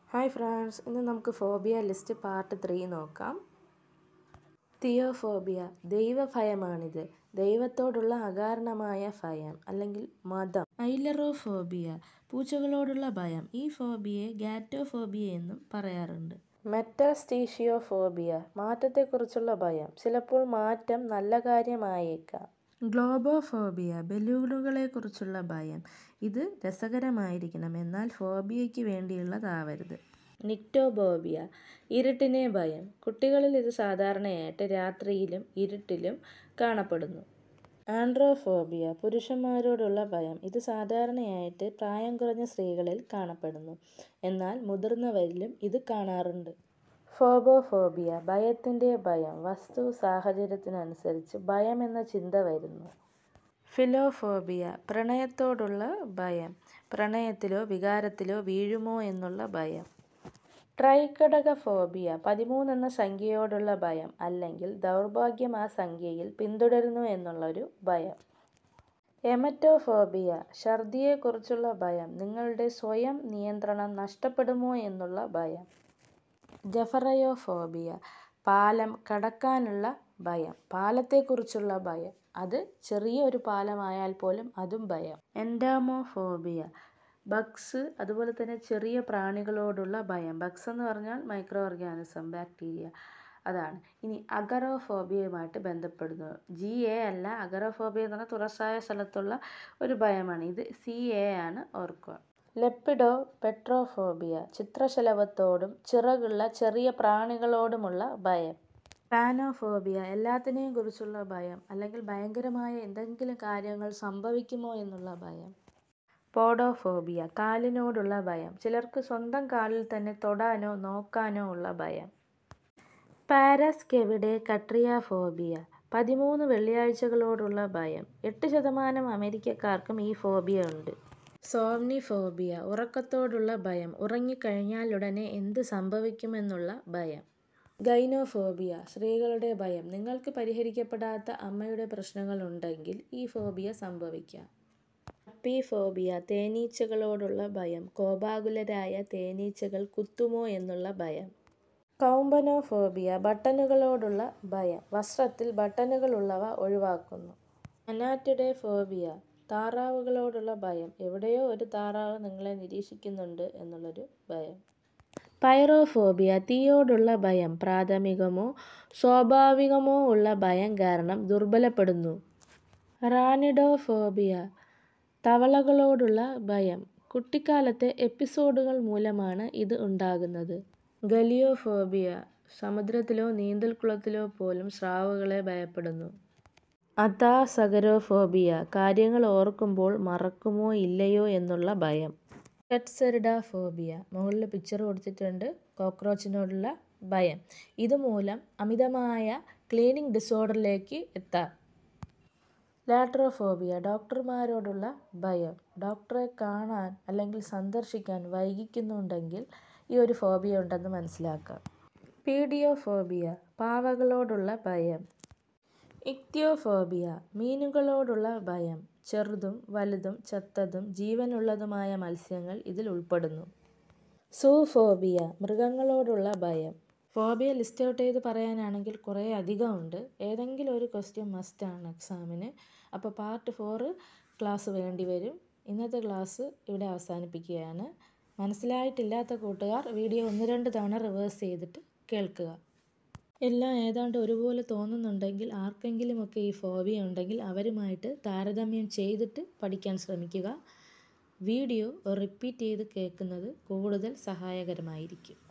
hi friends ഇന്ന് നമുക്ക് phobia list part three നോക്കാം തിയോഫോബിയ ദൈവഭയമാണിത് ദൈവത്തോടുള്ള അകാരണമായ ഭയം അല്ലെങ്കിൽ മതം ഐലറോഫോബിയ പൂച്ചകളോടുള്ള ഭയം ഈ ഫോബിയയെ ഗാറ്റോഫോബിയ എന്നും പറയാറുണ്ട് മെറ്റാസ്റ്റീഷിയോഫോബിയ മാറ്റത്തെക്കുറിച്ചുള്ള ഭയം ചിലപ്പോൾ മാറ്റം നല്ല കാര്യമായേക്കാം ഗ്ലോബോഫോബിയ ബലൂണുകളെക്കുറിച്ചുള്ള ഭയം ഇത് രസകരമായിരിക്കണം എന്നാൽ ഫോബിയയ്ക്ക് വേണ്ടിയുള്ളതാവരുത് നിക്ടോബോബിയ ഇരുട്ടിനെ ഭയം കുട്ടികളിൽ ഇത് സാധാരണയായിട്ട് രാത്രിയിലും ഇരുട്ടിലും കാണപ്പെടുന്നു ആൻഡ്രോഫോബിയ പുരുഷന്മാരോടുള്ള ഭയം ഇത് സാധാരണയായിട്ട് പ്രായം കുറഞ്ഞ സ്ത്രീകളിൽ കാണപ്പെടുന്നു എന്നാൽ മുതിർന്നവരിലും ഇത് കാണാറുണ്ട് ഫോബോഫോബിയ ഭയത്തിൻ്റെ ഭയം വസ്തു സാഹചര്യത്തിനനുസരിച്ച് ഭയം എന്ന ചിന്ത വരുന്നു ഫിലോഫോബിയ പ്രണയത്തോടുള്ള ഭയം പ്രണയത്തിലോ വികാരത്തിലോ വീഴുമോ എന്നുള്ള ഭയം ട്രൈക്കടക ഫോബിയ പതിമൂന്ന് എന്ന സംഖ്യയോടുള്ള ഭയം അല്ലെങ്കിൽ ദൗർഭാഗ്യം ആ സംഖ്യയിൽ പിന്തുടരുന്നു എന്നുള്ളൊരു ഭയം എമറ്റോഫോബിയ ഛർദിയെക്കുറിച്ചുള്ള ഭയം നിങ്ങളുടെ സ്വയം നിയന്ത്രണം നഷ്ടപ്പെടുമോ എന്നുള്ള ഭയം ജഫറയോഫോബിയ പാലം കടക്കാനുള്ള ഭയം പാലത്തെക്കുറിച്ചുള്ള ഭയം അത് ചെറിയ ഒരു പാലമായാൽ പോലും അതും ഭയം എൻഡാമോഫോബിയ ബഗ്സ് അതുപോലെ തന്നെ ചെറിയ പ്രാണികളോടുള്ള ഭയം ബഗ്സ് എന്ന് പറഞ്ഞാൽ മൈക്രോ ഓർഗാനിസം ബാക്ടീരിയ അതാണ് ഇനി അഗറോഫോബിയയുമായിട്ട് ബന്ധപ്പെടുന്നു ജി എ അല്ല അഗറോഫോബിയ എന്ന് പറഞ്ഞാൽ തുറസായ സ്ഥലത്തുള്ള ഒരു ഭയമാണ് ഇത് സി എ ആണ് ഓർക്കുക ലെപ്പിഡോ പെട്രോഫോബിയ ചിത്രശലഭത്തോടും ചിറകുള്ള ചെറിയ പ്രാണികളോടുമുള്ള ഭയം പാനോഫോബിയ എല്ലാത്തിനെയും കുറിച്ചുള്ള ഭയം അല്ലെങ്കിൽ ഭയങ്കരമായ എന്തെങ്കിലും കാര്യങ്ങൾ സംഭവിക്കുമോ എന്നുള്ള ഭയം പോഡോഫോബിയ കാലിനോടുള്ള ഭയം ചിലർക്ക് സ്വന്തം കാലിൽ തന്നെ തൊടാനോ നോക്കാനോ ഉള്ള ഭയം പാരസ്കെവിഡെ കട്രിയാഫോബിയ പതിമൂന്ന് വെള്ളിയാഴ്ചകളോടുള്ള ഭയം എട്ട് ശതമാനം അമേരിക്കക്കാർക്കും ഈ ഫോബിയ ഉണ്ട് സോംനിഫോബിയ ഉറക്കത്തോടുള്ള ഭയം ഉറങ്ങിക്കഴിഞ്ഞാലുടനെ എന്ത് സംഭവിക്കുമെന്നുള്ള ഭയം ഗൈനോഫോബിയ സ്ത്രീകളുടെ ഭയം നിങ്ങൾക്ക് പരിഹരിക്കപ്പെടാത്ത അമ്മയുടെ പ്രശ്നങ്ങൾ ഉണ്ടെങ്കിൽ ഈ ഫോബിയ സംഭവിക്കാം അപ്പീഫോബിയ തേനീച്ചകളോടുള്ള ഭയം കോപാകുലരായ തേനീച്ചകൾ കുത്തുമോ എന്നുള്ള ഭയം കൗംബനോഫോബിയ ബട്ടണുകളോടുള്ള ഭയം വസ്ത്രത്തിൽ ബട്ടണുകളുള്ളവ ഒഴിവാക്കുന്നു അനാറ്റിഡെ ഫോബിയ താറാവുകളോടുള്ള ഭയം എവിടെയോ ഒരു താറാവ് നിങ്ങളെ നിരീക്ഷിക്കുന്നുണ്ട് എന്നുള്ളൊരു ഭയം പൈറോഫോബിയ തീയോടുള്ള ഭയം പ്രാഥമികമോ സ്വാഭാവികമോ ഉള്ള ഭയം കാരണം ദുർബലപ്പെടുന്നു റാനിഡോഫോബിയ തവളകളോടുള്ള ഭയം കുട്ടിക്കാലത്തെ എപ്പിസോഡുകൾ മൂലമാണ് ഇത് ഉണ്ടാകുന്നത് ഗലിയോഫോബിയ സമുദ്രത്തിലോ നീന്തൽക്കുളത്തിലോ പോലും സ്രാവുകളെ ഭയപ്പെടുന്നു അതാസഗരോഫോബിയ കാര്യങ്ങൾ ഓർക്കുമ്പോൾ മറക്കുമോ ഇല്ലയോ എന്നുള്ള ഭയം ടെറ്റ്സെറിഡാഫോബിയ മുകളിൽ പിക്ചർ കൊടുത്തിട്ടുണ്ട് കോക്രോച്ചിനോടുള്ള ഭയം ഇതുമൂലം അമിതമായ ക്ലീനിങ് ഡിസോർഡറിലേക്ക് എത്താം ലാട്രോഫോബിയ ഡോക്ടർമാരോടുള്ള ഭയം ഡോക്ടറെ കാണാൻ അല്ലെങ്കിൽ സന്ദർശിക്കാൻ വൈകിക്കുന്നുണ്ടെങ്കിൽ ഈ ഒരു ഫോബിയ ഉണ്ടെന്ന് മനസ്സിലാക്കാം പീഡിയോഫോബിയ പാവകളോടുള്ള ഭയം ഇക്തിയോഫോബിയ മീനുകളോടുള്ള ഭയം ചെറുതും വലുതും ചത്തതും ജീവനുള്ളതുമായ മത്സ്യങ്ങൾ ഇതിൽ ഉൾപ്പെടുന്നു സൂഫോബിയ മൃഗങ്ങളോടുള്ള ഭയം ഫോബിയ ലിസ്റ്റ് ഔട്ട് ചെയ്ത് പറയാനാണെങ്കിൽ കുറേ അധികം ഉണ്ട് ഏതെങ്കിലും ഒരു ക്വസ്റ്റ്യൻ മസ്റ്റാണ് എക്സാമിന് അപ്പോൾ പാർട്ട് ഫോറ് ക്ലാസ് വേണ്ടി വരും ഇന്നത്തെ ക്ലാസ് ഇവിടെ അവസാനിപ്പിക്കുകയാണ് മനസ്സിലായിട്ടില്ലാത്ത കൂട്ടുകാർ വീഡിയോ ഒന്ന് രണ്ട് തവണ റിവേഴ്സ് ചെയ്തിട്ട് കേൾക്കുക എല്ലാം ഏതാണ്ട് ഒരുപോലെ തോന്നുന്നുണ്ടെങ്കിൽ ആർക്കെങ്കിലുമൊക്കെ ഈ ഫോബിയ ഉണ്ടെങ്കിൽ അവരുമായിട്ട് താരതമ്യം ചെയ്തിട്ട് പഠിക്കാൻ ശ്രമിക്കുക വീഡിയോ റിപ്പീറ്റ് ചെയ്ത് കേൾക്കുന്നത് കൂടുതൽ സഹായകരമായിരിക്കും